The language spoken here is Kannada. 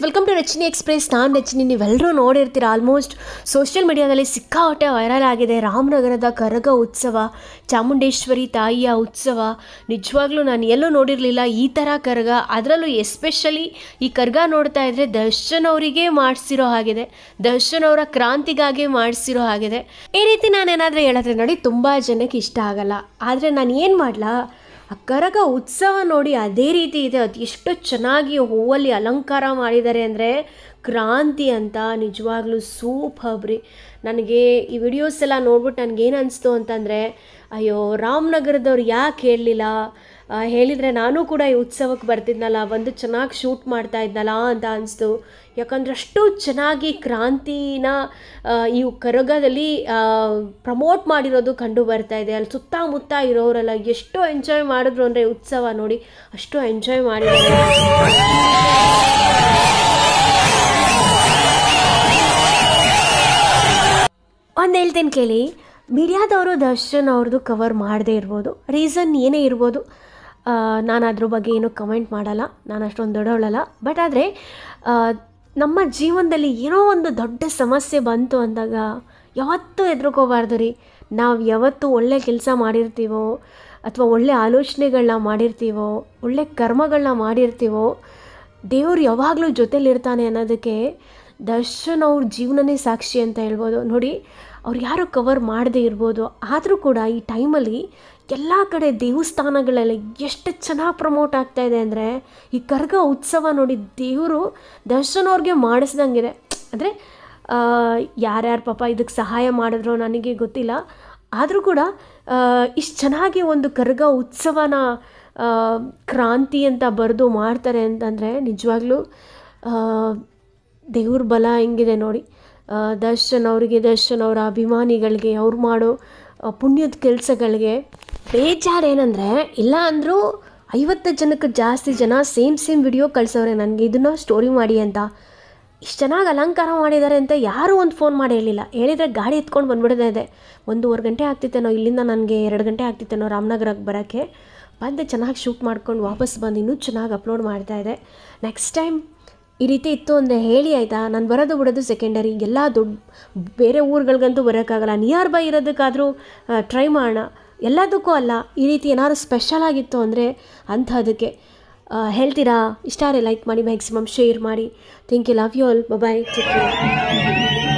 ವೆಲ್ಕಮ್ ಟು ರಚನಿ ಎಕ್ಸ್ಪ್ರೆಸ್ ನಾನು ರಚನಿ ನೀವೆಲ್ಲರೂ ನೋಡಿರ್ತೀರ ಆಲ್ಮೋಸ್ಟ್ ಸೋಷಿಯಲ್ ಮೀಡಿಯಾದಲ್ಲಿ ಸಿಕ್ಕಾಪಟ್ಟೆ ವೈರಲ್ ಆಗಿದೆ ರಾಮನಗರದ ಕರಗ ಉತ್ಸವ ಚಾಮುಂಡೇಶ್ವರಿ ತಾಯಿಯ ಉತ್ಸವ ನಿಜವಾಗ್ಲೂ ನಾನು ಎಲ್ಲೂ ನೋಡಿರಲಿಲ್ಲ ಈ ಥರ ಕರಗ ಅದರಲ್ಲೂ ಎಸ್ಪೆಷಲಿ ಈ ಕರಗ ನೋಡ್ತಾ ಇದ್ದರೆ ದರ್ಶನ್ ಅವರಿಗೆ ಮಾಡಿಸಿರೋ ಹಾಗಿದೆ ದರ್ಶನ್ ಅವರ ಕ್ರಾಂತಿಗಾಗಿ ಮಾಡಿಸಿರೋ ಹಾಗಿದೆ ಈ ರೀತಿ ನಾನೇನಾದರೂ ಹೇಳಿದ್ರೆ ನೋಡಿ ತುಂಬ ಜನಕ್ಕೆ ಇಷ್ಟ ಆಗಲ್ಲ ಆದರೆ ನಾನು ಏನು ಮಾಡಲಾ ಆ ಕರಗ ಉತ್ಸವ ನೋಡಿ ಅದೇ ರೀತಿ ಇದೆ ಅದು ಎಷ್ಟು ಚೆನ್ನಾಗಿ ಹೂವಲ್ಲಿ ಅಲಂಕಾರ ಮಾಡಿದ್ದಾರೆ ಅಂದರೆ ಕ್ರಾಂತಿ ಅಂತ ನಿಜವಾಗ್ಲೂ ಸೂಪರ್ ರೀ ನನಗೆ ಈ ವಿಡಿಯೋಸ್ ಎಲ್ಲ ನೋಡ್ಬಿಟ್ಟು ನನಗೇನು ಅನಿಸ್ತು ಅಂತಂದರೆ ಅಯ್ಯೋ ರಾಮನಗರದವ್ರು ಯಾಕೆ ಹೇಳಲಿಲ್ಲ ಹೇಳಿದರೆ ನಾನು ಕೂಡ ಈ ಉತ್ಸವಕ್ಕೆ ಬರ್ತಿದ್ನಲ್ಲ ಬಂದು ಚೆನ್ನಾಗಿ ಶೂಟ್ ಮಾಡ್ತಾ ಇದ್ನಲ್ಲ ಅಂತ ಅನಿಸ್ತು ಯಾಕಂದ್ರೆ ಅಷ್ಟು ಚೆನ್ನಾಗಿ ಕ್ರಾಂತಿನ ಆ, ಈ ಕರಗದಲ್ಲಿ ಪ್ರಮೋಟ್ ಮಾಡಿರೋದು ಕಂಡು ಬರ್ತಾ ಇದೆ ಅಲ್ಲಿ ಸುತ್ತಮುತ್ತ ಇರೋರೆಲ್ಲ ಎಷ್ಟು ಎಂಜಾಯ್ ಮಾಡಿದ್ರು ಅಂದರೆ ಉತ್ಸವ ನೋಡಿ ಅಷ್ಟು ಎಂಜಾಯ್ ಮಾಡಿದ್ದಾರೆ ಒಂದು ಹೇಳ್ತೇನೆ ಕೇಳಿ ಮೀಡಿಯಾದವರು ದರ್ಶನ್ ಅವ್ರದ್ದು ಕವರ್ ಮಾಡದೇ ಇರ್ಬೋದು ರೀಸನ್ ಏನೇ ಇರ್ಬೋದು ಆ, ನಾನು ಅದ್ರ ಬಗ್ಗೆ ಏನು ಕಮೆಂಟ್ ಮಾಡಲ್ಲ ನಾನು ಅಷ್ಟೊಂದು ದೊಡ್ಡವಳಲ್ಲ ಬಟ್ ಆದರೆ ನಮ್ಮ ಜೀವನದಲ್ಲಿ ಏನೋ ಒಂದು ದೊಡ್ಡ ಸಮಸ್ಯೆ ಬಂತು ಅಂದಾಗ ಯಾವತ್ತೂ ಹೆದ್ರುಕೋಬಾರ್ದು ರೀ ನಾವು ಯಾವತ್ತು ಒಳ್ಳೆ ಕೆಲಸ ಮಾಡಿರ್ತೀವೋ ಅಥವಾ ಒಳ್ಳೆ ಆಲೋಚನೆಗಳನ್ನ ಮಾಡಿರ್ತೀವೋ ಒಳ್ಳೆ ಕರ್ಮಗಳನ್ನ ಮಾಡಿರ್ತೀವೋ ದೇವ್ರು ಯಾವಾಗಲೂ ಜೊತೆಲಿರ್ತಾನೆ ಅನ್ನೋದಕ್ಕೆ ದರ್ಶನ್ ಅವ್ರ ಜೀವನನೇ ಸಾಕ್ಷಿ ಅಂತ ಹೇಳ್ಬೋದು ನೋಡಿ ಅವ್ರು ಯಾರು ಕವರ್ ಮಾಡದೇ ಇರ್ಬೋದು ಆದರೂ ಕೂಡ ಈ ಟೈಮಲ್ಲಿ ಎಲ್ಲ ಕಡೆ ದೇವಸ್ಥಾನಗಳೆಲ್ಲ ಎಷ್ಟು ಚೆನ್ನಾಗಿ ಪ್ರಮೋಟ್ ಆಗ್ತಾ ಇದೆ ಅಂದರೆ ಈ ಕರ್ಗ ಉತ್ಸವ ನೋಡಿ ದೇವರು ದರ್ಶನ್ ಅವ್ರಿಗೆ ಮಾಡಿಸ್ದಂಗಿದೆ ಅಂದರೆ ಯಾರ್ಯಾರು ಪಾಪ ಇದಕ್ಕೆ ಸಹಾಯ ಮಾಡಿದ್ರೋ ನನಗೆ ಗೊತ್ತಿಲ್ಲ ಆದರೂ ಕೂಡ ಇಷ್ಟು ಚೆನ್ನಾಗಿ ಒಂದು ಕರ್ಗ ಉತ್ಸವನ ಆ, ಕ್ರಾಂತಿ ಅಂತ ಬರೆದು ಮಾಡ್ತಾರೆ ಅಂತಂದರೆ ನಿಜವಾಗ್ಲೂ ಆ, ದೇವ್ರ ಬಲ ಹೆಂಗಿದೆ ನೋಡಿ ಆ, ದರ್ಶನ್ ಅವರಿಗೆ ದರ್ಶನ್ ಅವರ ಅಭಿಮಾನಿಗಳಿಗೆ ಅವ್ರು ಮಾಡೋ ಆ, ಪುಣ್ಯದ ಕೆಲಸಗಳಿಗೆ ಬೇಜಾರೇನೆಂದರೆ ಇಲ್ಲ ಅಂದರೂ ಐವತ್ತು ಜನಕ್ಕೆ ಜಾಸ್ತಿ ಜನ ಸೇಮ್ ಸೇಮ್ ವಿಡಿಯೋ ಕಳ್ಸವ್ರೆ ನನಗೆ ಇದನ್ನು ಸ್ಟೋರಿ ಮಾಡಿ ಅಂತ ಇಷ್ಟು ಚೆನ್ನಾಗಿ ಅಲಂಕಾರ ಮಾಡಿದ್ದಾರೆ ಅಂತ ಯಾರೂ ಒಂದು ಫೋನ್ ಮಾಡಿ ಹೇಳಿಲ್ಲ ಹೇಳಿದರೆ ಗಾಡಿ ಎತ್ಕೊಂಡು ಬಂದ್ಬಿಡೋದೇ ಇದೆ ಒಂದೂವರೆ ಗಂಟೆ ಆಗ್ತಿತ್ತೇನೋ ಇಲ್ಲಿಂದ ನನಗೆ ಎರಡು ಗಂಟೆ ಆಗ್ತಿತ್ತೇನೋ ರಾಮನಗರಕ್ಕೆ ಬರೋಕ್ಕೆ ಬಂದೆ ಚೆನ್ನಾಗಿ ಶೂಟ್ ಮಾಡ್ಕೊಂಡು ವಾಪಸ್ ಬಂದು ಇನ್ನೂ ಚೆನ್ನಾಗಿ ಅಪ್ಲೋಡ್ ಮಾಡ್ತಾ ಇದೆ ನೆಕ್ಸ್ಟ್ ಟೈಮ್ ಈ ರೀತಿ ಇತ್ತು ಅಂದರೆ ಹೇಳಿ ಆಯಿತಾ ನಾನು ಬರೋದು ಬಿಡೋದು ಸೆಕೆಂಡರಿ ಎಲ್ಲ ದೊಡ್ಡ ಬೇರೆ ಊರುಗಳಿಗಂತೂ ಬರೋಕ್ಕಾಗಲ್ಲ ನಿಯರ್ ಬೈ ಇರೋದಕ್ಕಾದರೂ ಟ್ರೈ ಮಾಡೋಣ ಎಲ್ಲದಕ್ಕೂ ಅಲ್ಲ ಈ ರೀತಿ ಏನಾದ್ರು ಸ್ಪೆಷಲ್ ಆಗಿತ್ತು ಅಂದರೆ ಅಂಥದಕ್ಕೆ ಆ, ಹೇಳ್ತೀರಾ ಇಷ್ಟ ಲೈಕ್ ಮಾಡಿ ಮ್ಯಾಕ್ಸಿಮಮ್ ಶೇರ್ ಮಾಡಿ thank you love you all bye take care